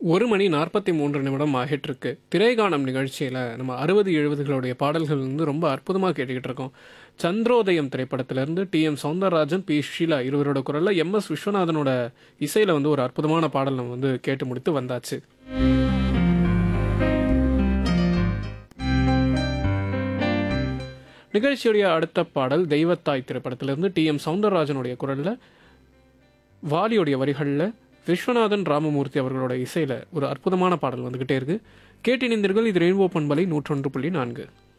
ஒரு மணி நாற்பத்தி மூன்று நிமிடம் ஆகிட்டு திரைகானம் நிகழ்ச்சியில் நம்ம அறுபது எழுபதுகளுடைய பாடல்கள் வந்து ரொம்ப அற்புதமாக கேட்டுக்கிட்டு இருக்கோம் சந்திரோதயம் திரைப்படத்திலிருந்து T M Soundararajan P Sheela இருவரோட குரலில் எம் எஸ் விஸ்வநாதனோட இசையில் வந்து ஒரு அற்புதமான பாடல் நம்ம வந்து கேட்டு முடித்து வந்தாச்சு நிகழ்ச்சியுடைய அடுத்த பாடல் தெய்வத்தாய் திரைப்படத்திலிருந்து டி எம் சௌந்தரராஜனுடைய குரலில் வாலியுடைய வரிகளில் விஸ்வநாதன் ராமமூர்த்தி அவர்களோட இசையில் ஒரு அற்புதமான பாடல் வந்துக்கிட்டே இருக்கு கேட்டினிந்தீர்கள் இது ரெயின்போ பண்பலை நூற்றொன்று புள்ளி நான்கு